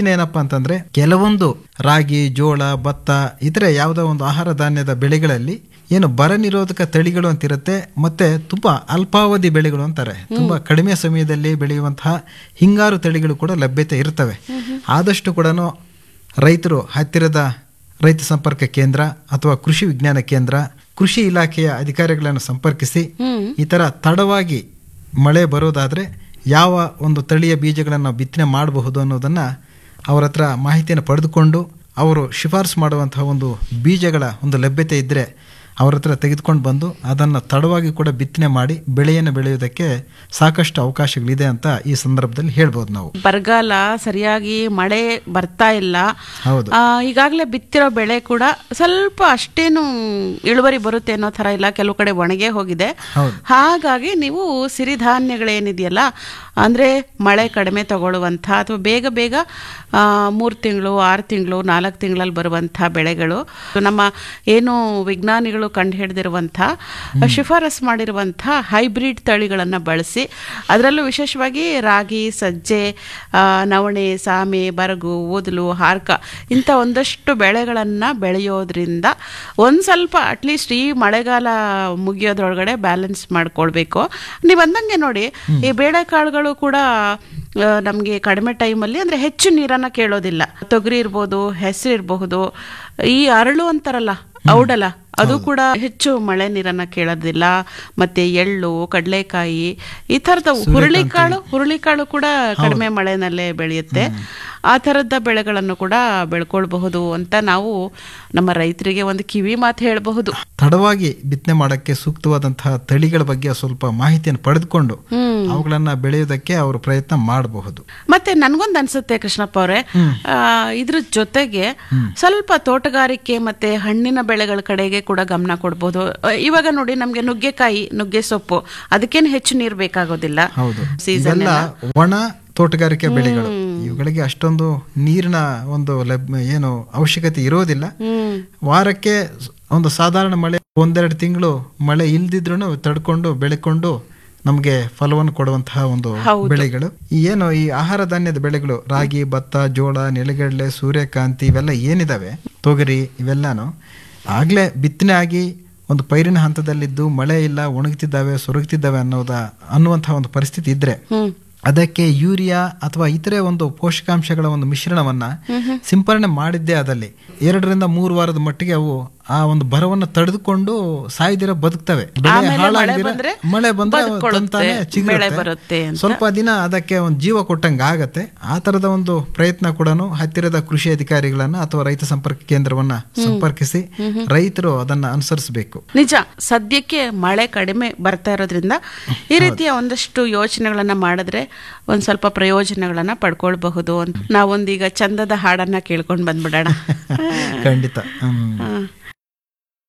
ಸೂಚನೆ ಏನಪ್ಪಾ ಅಂತಂದ್ರೆ ಕೆಲವೊಂದು ರಾಗಿ ಜೋಳ ಭತ್ತ ಇತರೆ ಯಾವುದೋ ಒಂದು ಆಹಾರ ಧಾನ್ಯದ ಬೆಳೆಗಳಲ್ಲಿ ಏನು ಬರ ನಿರೋಧಕ ತಳಿಗಳು ಅಂತಿರುತ್ತೆ ಮತ್ತೆ ತುಂಬಾ ಅಲ್ಪಾವಧಿ ಬೆಳೆಗಳು ಅಂತಾರೆ ತುಂಬಾ ಕಡಿಮೆ ಸಮಯದಲ್ಲಿ ಬೆಳೆಯುವಂತಹ ಹಿಂಗಾರು ತಳಿಗಳು ಕೂಡ ಲಭ್ಯತೆ ಇರ್ತವೆ ಆದಷ್ಟು ಕೂಡ ರೈತರು ಹತ್ತಿರದ ರೈತ ಸಂಪರ್ಕ ಕೇಂದ್ರ ಅಥವಾ ಕೃಷಿ ವಿಜ್ಞಾನ ಕೇಂದ್ರ ಕೃಷಿ ಇಲಾಖೆಯ ಅಧಿಕಾರಿಗಳನ್ನು ಸಂಪರ್ಕಿಸಿ ಈ ಥರ ತಡವಾಗಿ ಮಳೆ ಬರೋದಾದರೆ ಯಾವ ಒಂದು ತಳಿಯ ಬೀಜಗಳನ್ನು ನಾವು ಬಿತ್ತನೆ ಮಾಡಬಹುದು ಅನ್ನೋದನ್ನು ಅವರ ಹತ್ರ ಮಾಹಿತಿಯನ್ನು ಪಡೆದುಕೊಂಡು ಅವರು ಶಿಫಾರಸು ಮಾಡುವಂತಹ ಒಂದು ಬೀಜಗಳ ಒಂದು ಲಭ್ಯತೆ ಇದ್ದರೆ ಅವ್ರ ಹತ್ರ ತೆಗೆದುಕೊಂಡು ಬಂದು ಅದನ್ನು ತಡವಾಗಿ ಕೂಡ ಬಿತ್ತನೆ ಮಾಡಿ ಬೆಳೆಯನ್ನು ಬೆಳೆಯುವುದಕ್ಕೆ ಸಾಕಷ್ಟು ಅವಕಾಶಗಳಿದೆ ಅಂತ ಈ ಸಂದರ್ಭದಲ್ಲಿ ಹೇಳ್ಬೋದು ನಾವು ಬರಗಾಲ ಸರಿಯಾಗಿ ಮಳೆ ಬರ್ತಾ ಇಲ್ಲ ಹೌದು ಆ, ಈಗಾಗಲೇ ಬಿತ್ತಿರೋ ಬೆಳೆ ಕೂಡ ಸ್ವಲ್ಪ ಅಷ್ಟೇನು ಇಳುವರಿ ಬರುತ್ತೆ ಅನ್ನೋ ಥರ ಇಲ್ಲ ಕೆಲವು ಕಡೆ ಒಣಗೆ ಹೋಗಿದೆ ಹೌದು ಹಾಗಾಗಿ ನೀವು ಸಿರಿಧಾನ್ಯಗಳೇನಿದೆಯಲ್ಲ ಅಂದರೆ ಮಳೆ ಕಡಿಮೆ ತಗೊಳ್ಳುವಂಥ ಅಥವಾ ಬೇಗ ಬೇಗ ಮೂರು ತಿಂಗಳು ಆರು ತಿಂಗಳು ನಾಲ್ಕು ತಿಂಗಳಲ್ಲಿ ಬರುವಂಥ ಬೆಳೆಗಳು ನಮ್ಮ ಏನು ವಿಜ್ಞಾನಿಗಳು ಕಂಡು ಹಿಡಿದಿರುವಂಥ ಶಿಫಾರಸ್ ಮಾಡಿರುವಂಥ ಹೈಬ್ರಿಡ್ ತಳಿಗಳನ್ನು ಬಳಸಿ ಅದರಲ್ಲೂ ವಿಶೇಷವಾಗಿ ರಾಗಿ ಸಜ್ಜೆ ಆ, ನವಣೆ ಸಾಮೆ ಬರಗು ಓದಲು ಹಾರ್ಕ ಇಂಥ ಒಂದಷ್ಟು ಬೆಳೆಗಳನ್ನು ಬೆಳೆಯೋದ್ರಿಂದ ಒಂದು ಸ್ವಲ್ಪ ಅಟ್ಲೀಸ್ಟ್ ಈ ಮಳೆಗಾಲ ಮುಗಿಯೋದ್ರೊಳಗಡೆ ಬ್ಯಾಲೆನ್ಸ್ ಮಾಡ್ಕೊಳ್ಬೇಕು ನೀವು ಅಂದಂಗೆ ನೋಡಿ ಈ ಬೇಳೆಕಾಳುಗಳು ಕೂಡ ನಮಗೆ ಕಡಿಮೆ ಟೈಮಲ್ಲಿ ಅಂದರೆ ಹೆಚ್ಚು ನೀರನ್ನು ಕೇಳೋದಿಲ್ಲ ತೊಗರಿ ಇರ್ಬೋದು ಹೆಸರು ಇರಬಹುದು ಈ ಅರಳು ಅಂತಾರಲ್ಲ ಔಡಲ ಅದು ಕೂಡ ಹೆಚ್ಚು ಮಳೆ ನೀರನ್ನ ಕೇಳೋದಿಲ್ಲ ಮತ್ತೆ ಎಳ್ಳು ಕಡಲೆಕಾಯಿ ಈ ಥರದ ಹುರುಳಿಕಾಳು ಹುರುಳಿಕಾಳು ಕೂಡ ಕಡಿಮೆ ಮಳೆನಲ್ಲೇ ಬೆಳೆಯುತ್ತೆ ಆ ಥರದ ಬೆಳೆಗಳನ್ನು ಕೂಡ ಬೆಳ್ಕೊಳ್ಬಹುದು ಅಂತ ನಾವು ನಮ್ಮ ರೈತರಿಗೆ ಒಂದು ಕಿವಿ ಮಾತು ಹೇಳಬಹುದು ತಡವಾಗಿ ಬಿತ್ತನೆ ಮಾಡಕ್ಕೆ ಸೂಕ್ತವಾದಂತಹ ತಳಿಗಳ ಬಗ್ಗೆ ಸ್ವಲ್ಪ ಮಾಹಿತಿಯನ್ನು ಪಡೆದುಕೊಂಡು ಅವುಗಳನ್ನ ಬೆಳೆಯುವುದಕ್ಕೆ ಅವರು ಪ್ರಯತ್ನ ಮಾಡಬಹುದು ಮತ್ತೆ ನನ್ಗೊಂದು ಅನ್ಸುತ್ತೆ ಕೃಷ್ಣಪ್ಪ ಅವರೇ ಇದ್ರ ಜೊತೆಗೆ ಸ್ವಲ್ಪ ತೋಟಗಾರಿಕೆ ಮತ್ತೆ ಹಣ್ಣಿನ ಬೆಳೆಗಳ ಕಡೆಗೆ ಕೂಡ ಗಮನ ಕೊಡ್ಬೋದು ಆ, ಇವಾಗ ನೋಡಿ ನಮ್ಗೆ ನುಗ್ಗೆಕಾಯಿ ನುಗ್ಗೆ ಸೊಪ್ಪು ಅದಕ್ಕೇನು ಹೆಚ್ಚು ನೀರು ಬೇಕಾಗೋದಿಲ್ಲ ಹೌದು ಸೀಸನ್ ಇವೆಲ್ಲ ಒಣ ತೋಟಗಾರಿಕೆ ಬೆಳೆಗಳು ಇವುಗಳಿಗೆ ಅಷ್ಟೊಂದು ನೀರಿನ ಒಂದು ಲಭ್ಯ ಏನು ಅವಶ್ಯಕತೆ ಇರೋದಿಲ್ಲ ವಾರಕ್ಕೆ ಒಂದು ಸಾಧಾರಣ ಮಳೆ ಒಂದೆರಡು ತಿಂಗಳು ಮಳೆ ಇಲ್ದಿದ್ರು ತಡ್ಕೊಂಡು ಬೆಳೆಕೊಂಡು ನಮಗೆ ಫಲವನ್ನು ಕೊಡುವಂತಹ ಒಂದು ಬೆಳೆಗಳು ಈ ಏನು ಈ ಆಹಾರ ಧಾನ್ಯದ ಬೆಳೆಗಳು ರಾಗಿ ಭತ್ತ ಜೋಳ ನೆಲಗಡಲೆ ಸೂರ್ಯಕಾಂತಿ ಇವೆಲ್ಲ ಏನಿದಾವೆ ತೊಗರಿ ಇವೆಲ್ಲಾನು ಆಗ್ಲೇ ಬಿತ್ತನೆ ಆಗಿ ಒಂದು ಪೈರಿನ ಹಂತದಲ್ಲಿದ್ದು ಮಳೆ ಇಲ್ಲ ಒಣಗ್ತಿದ್ದಾವೆ ಸೊರಗ್ತಿದ್ದಾವೆ ಅನ್ನೋದ ಅನ್ನುವಂತಹ ಒಂದು ಪರಿಸ್ಥಿತಿ ಇದ್ರೆ ಅದಕ್ಕೆ ಯೂರಿಯಾ ಅಥವಾ ಇತರೆ ಒಂದು ಪೋಷಕಾಂಶಗಳ ಒಂದು ಮಿಶ್ರಣವನ್ನ ಸಿಂಪರಣೆ ಮಾಡಿದ್ದೇ ಆದಲ್ಲಿ ಎರಡರಿಂದ ಮೂರು ವಾರದ ಮಟ್ಟಿಗೆ ಅವು ಆ ಒಂದು ಬರವನ್ನು ತಡೆದುಕೊಂಡು ಸಾಯ್ದಿರ ಬದುಕ್ತವೆ ಬೆಳೆ ಆಮೇಲೆ ಮಳೆ ಹಾಳಾಗ್ದಿರ ಬಂದ್ರೆ ಮಳೆ ಬಂದ್ರೆ ಅವು ಬದುಕೊಳ್ಳುತ್ತೆ, ತಂತಾನೆ ಚಿಗುರುತ್ತೆ. ಬೆಳೆ ಬರುತ್ತೆ ಅಂತ. ಸ್ವಲ್ಪ ದಿನ ಅದಕ್ಕೆ ಒಂದು ಜೀವ ಕೊಟ್ಟಂಗೆ ಆಗತ್ತೆ ಆ ತರದ ಒಂದು ಪ್ರಯತ್ನ ಕೂಡ ಹತ್ತಿರದ ಕೃಷಿ ಅಧಿಕಾರಿಗಳನ್ನ ಅಥವಾ ರೈತ ಸಂಪರ್ಕ ಕೇಂದ್ರವನ್ನ ಸಂಪರ್ಕಿಸಿ ರೈತರು ಅದನ್ನ ಅನುಸರಿಸಬೇಕು ನಿಜ ಸದ್ಯಕ್ಕೆ ಮಳೆ ಕಡಿಮೆ ಬರ್ತಾ ಇರೋದ್ರಿಂದ ಈ ರೀತಿಯ ಒಂದಷ್ಟು ಯೋಚನೆಗಳನ್ನ ಮಾಡಿದ್ರೆ ಒಂದ್ ಸ್ವಲ್ಪ ಪ್ರಯೋಜನಗಳನ್ನ ಪಡ್ಕೊಳ್ಬಹುದು ಅಂತ ನಾವೊಂದೀಗ ಚಂದದ ಹಾಡನ್ನ ಕೇಳ್ಕೊಂಡು ಬಂದ್ಬಿಡೋಣ ಖಂಡಿತ ಹ್ಮ್